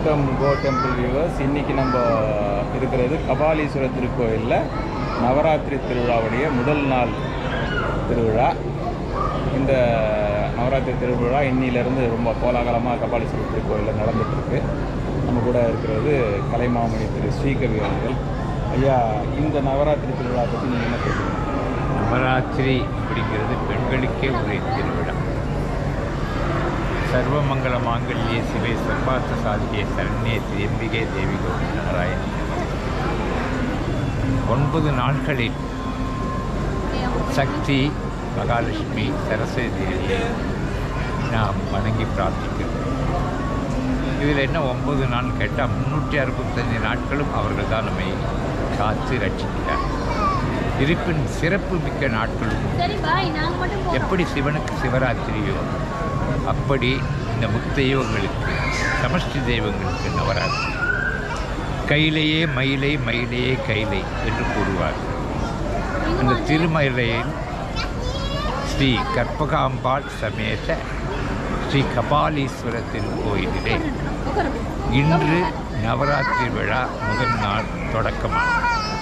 Welcome கோ temple viewers இன்றைக்கி நம்ம இருக்கிறது கபாலீஸ்வரர் திருக்கோயிலில் நவராத்திரி திருவிழாவுடைய முதல் நாள் திருவிழா இந்த நவராத்திரி திருவிழா இன்னிலிருந்து ரொம்ப கோலாகலமாக கபாலீஸ்வரர் திருக்கோயிலில் நடந்துகிட்ருக்கு நம்ம கூட இருக்கிறது கலைமாமணி திரு ஸ்ரீகவி அவர்கள் ஐயா இந்த நவராத்திரி திருவிழா பற்றி நீங்கள் என்ன சொல்லுங்கள் நவராத்திரி அப்படிங்கிறது பெண்களுக்கே ஒரு திருவிழா சர்வமங்கல மாங்கல்யே சிவை சர்வார்த்த சாதிகே சரண்யே திரியம்பிகே தேவி கௌரி நாராயணி ஒன்பது நாட்களில் சக்தி மகாலட்சுமி சரஸ்வதி தேவியை நாம் வணங்கி பிரார்த்திக்கிறோம் இதில் என்ன ஒன்பது நாள் கேட்டால் முந்நூற்றி அறுபத்தஞ்சு நாட்களும் அவர்கள் தான் நம்மை காத்து ரட்சிக்கிறார் இருப்பின் சிறப்பு மிக்க நாட்களும் சரி பாய் நாங்க மட்டும் போறோம் எப்படி சிவனுக்கு சிவராத்திரியோ அப்படி இந்த முத்தையோங்களுக்கு சமஷ்டி தெய்வங்களுக்கு நவராத்திரி கையிலேயே மயிலை மயிலையே கைலை என்று கூறுவார் அந்த திருமலையில் ஸ்ரீ கற்பகாம்பாள் சமேத ஸ்ரீ கபாலீஸ்வர திருக்கோயிலிலே இன்று நவராத்திரி விழா முதல் நாள் தொடக்கமாகும்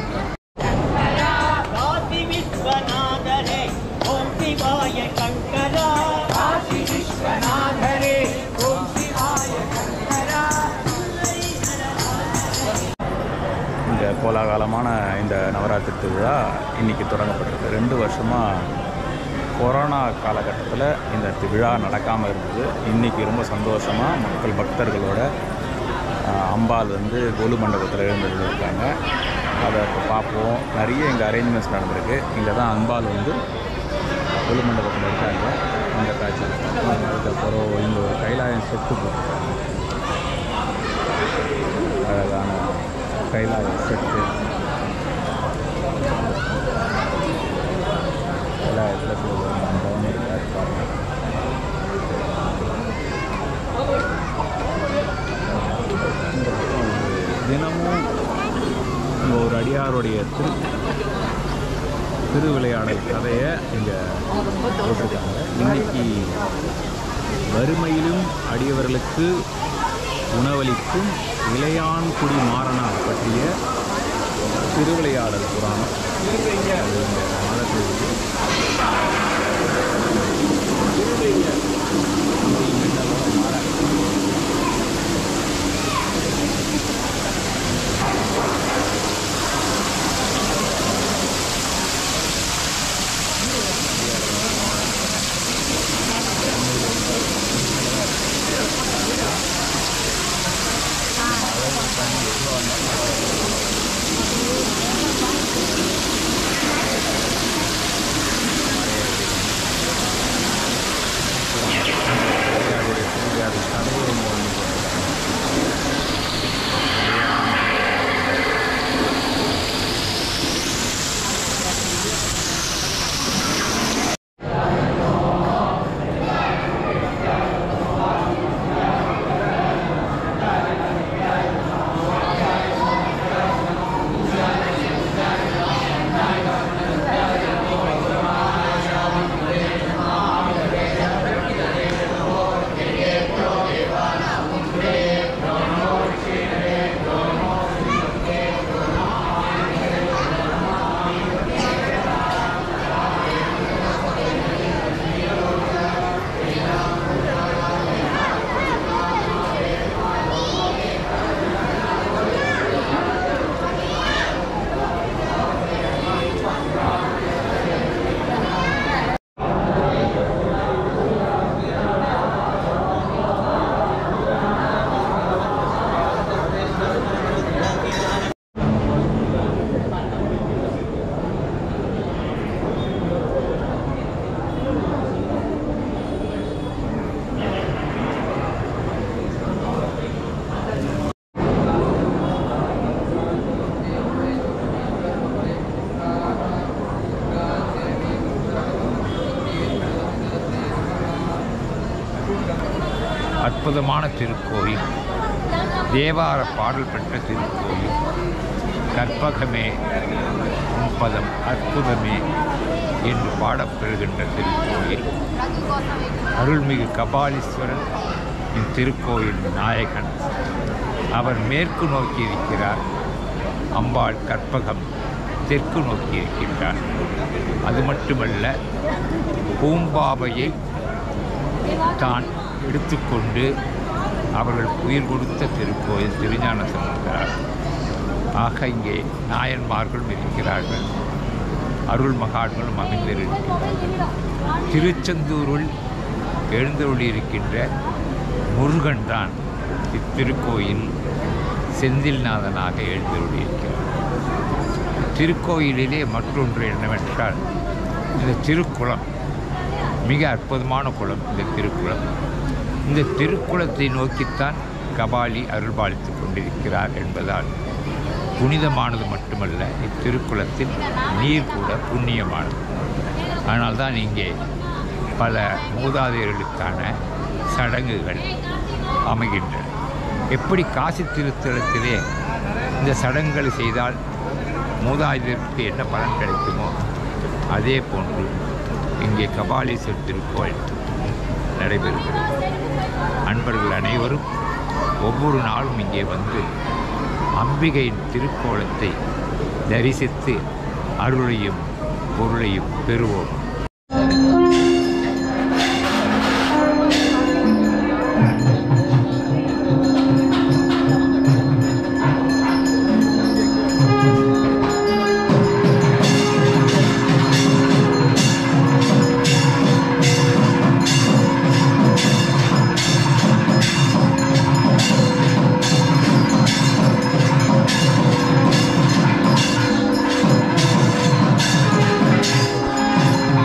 காசி விஸ்வநாதரே ஓம் சிவாய சங்கரா காசி விஸ்வநாதரே ஓம் சிவாய சங்கரா இந்த கோலாகலமான இந்த நவராத்திரி திருவிழா இன்னைக்கு தொடங்கப்பட்டிருக்கு ரெண்டு வருஷமாக கொரோனா காலகட்டத்தில் இந்த விழா நடக்காமல் இருந்தது இன்றைக்கி ரொம்ப சந்தோஷமாக மக்கள் பக்தர்களோட ஆஹ், அம்பாள் வந்து கோலு மண்டபத்தில் இருக்காங்க அதை இப்போ பார்ப்போம் நிறைய இங்கே அரேஞ்ச்மெண்ட்ஸ் நடந்திருக்கு இங்கே தான் அம்பாள் வந்து கோலு மண்டபத்தில் இருக்காங்க அந்த காட்சி அதுக்கப்புறம் இங்கே ஒரு கைலாயம் செட்டு போட்டிருக்காங்க அழகான கைலாய செட்டு கைலாயத்தில் சிவபெருமான் இருக்காரு பாருங்க இந்த பக்கம் வந்து தினமும் இங்கே ஒரு அடியாருடைய திரு திருவிளையாடல் கதையை இங்கே போட்டிருக்காங்க இன்னைக்கு வறுமையிலும் அடியவர்களுக்கு உணவளிக்கும் இளையான்குடி மாறனார் பற்றிய திருவிளையாடல் புராணம் அது இந்த மாதத்தில் இருக்கு. அடியாருடைய திருவிளையாடல் கதையை இங்கே வந்து போட்டிருக்காங்க. அற்புதமான திருக்கோயில் தேவார பாடல் பெற்ற திருக்கோயில் கற்பகமே முப்பதம் அற்புதமே என்று பாடப்பெறுகின்ற திருக்கோயில் அருள்மிகு கபாலீஸ்வரன் இத்திருக்கோயில் நாயகன் அவர் மேற்கு நோக்கி இருக்கிறார் அம்பாள் கற்பகம் தெற்கு நோக்கி இருக்கின்றார் அது மட்டுமல்ல பூம்பாவையை தான் எடுத்துக்கொண்டு அவர்கள் உயிர் கொடுத்த திருக்கோயில் திருஞான சம்பந்தரார் ஆக இங்கே நாயன்மார்களும் இருக்கிறார்கள் அருள் மகான்களும் அமைந்திருக்கிறார்கள் திருச்செந்தூருள் எழுந்தருளி இருக்கின்ற முருகன் தான் இத்திருக்கோயில் செந்தில்நாதனாக எழுந்தருளி இருக்கிறார் திருக்கோயிலிலே மற்றொன்று என்னவென்றால் இந்த திருக்குளம் மிக அற்புதமான குளம் இந்த திருக்குளம் இந்த திருக்குளத்தை நோக்கித்தான் கபாலி அருள்பாலித்துக் கொண்டிருக்கிறார் என்பதால் புனிதமானது மட்டுமல்ல இத்திருக்குளத்தில் நீர் கூட புண்ணியமானது அதனால்தான் இங்கே பல மூதாதையர்களுக்கான சடங்குகள் அமைகின்றன எப்படி காசி திருத்தலத்திலே இந்த சடங்குகளை செய்தால் மூதாதையருக்கு என்ன பலன் கிடைக்குமோ அதே போன்று இங்கே கபாலீஸ்வர் திருக்கோயில் நடைபெறுகிறது அன்பர்கள் அனைவரும் ஒவ்வொரு நாளும் இங்கே வந்து அம்பிகையின் திருக்கோலத்தை தரிசித்து அருளையும் பொருளையும் பெறுவோம் Thank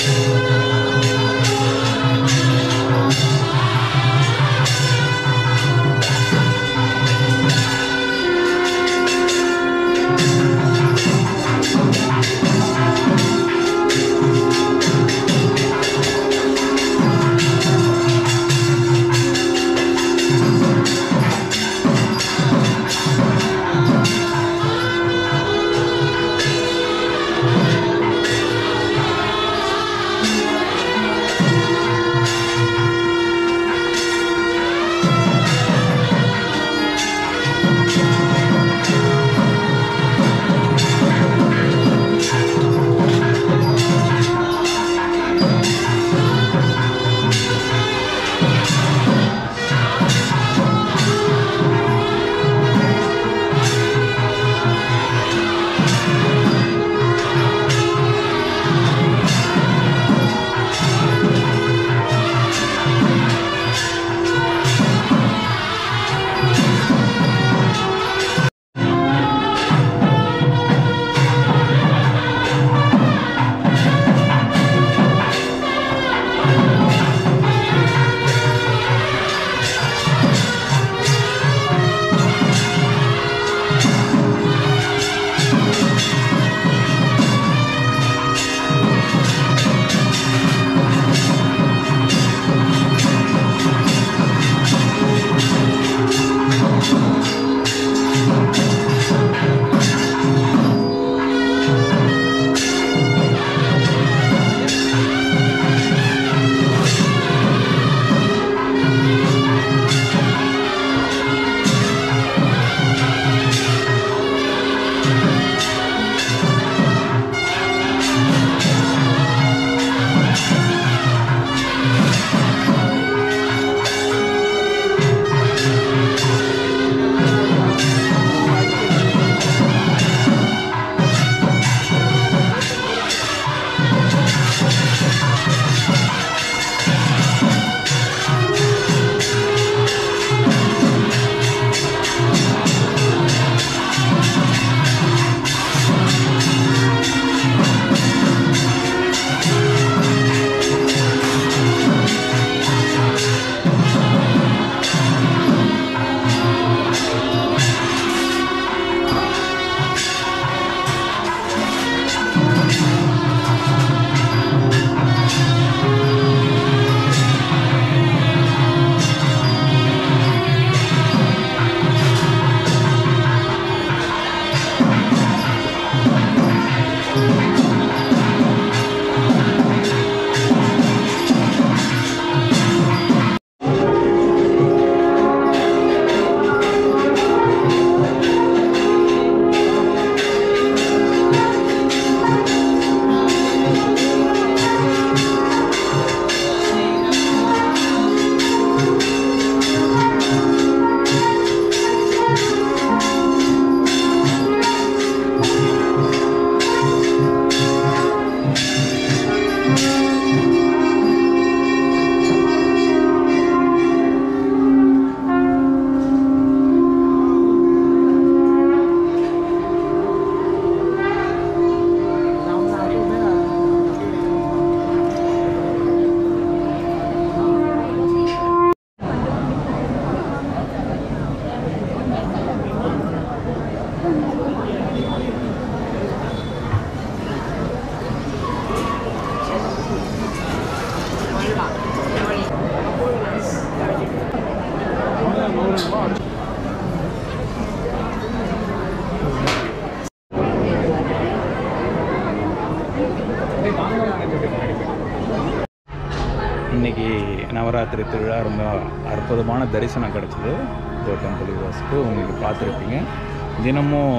இன்னைக்கு நவராத்திரி திருவிழா ரொம்ப அற்புதமான தரிசனம் கிடச்சிது டெம்பிள் யூனிவர்ஸ்க்கு உங்களுக்கு பார்த்துருப்பீங்க தினமும்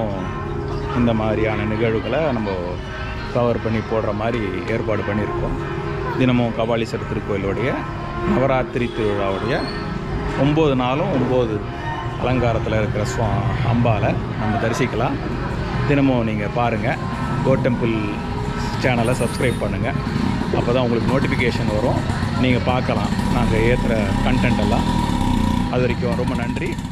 இந்த மாதிரியான நிகழ்வுகளை நம்ம கவர் பண்ணி போடுற மாதிரி ஏற்பாடு பண்ணியிருக்கோம் தினமும் கபாலீஸ்வரர் திருக்கோயிலுடைய நவராத்திரி திருவிழாவுடைய ஒம்பது நாளும் ஒம்பது அலங்காரத்தில் இருக்கிற சுவா அம்பாலை நம்ம தரிசிக்கலாம் தினமும் நீங்கள் பாருங்கள் கோ டெம்பிள் சேனலை சப்ஸ்கிரைப் பண்ணுங்கள் அப்போ தான் உங்களுக்கு நோட்டிஃபிகேஷன் வரும் நீங்கள் பார்க்கலாம் நாங்கள் ஏற்றுற கண்டென்ட் எல்லாம் அது வரைக்கும் ரொம்ப நன்றி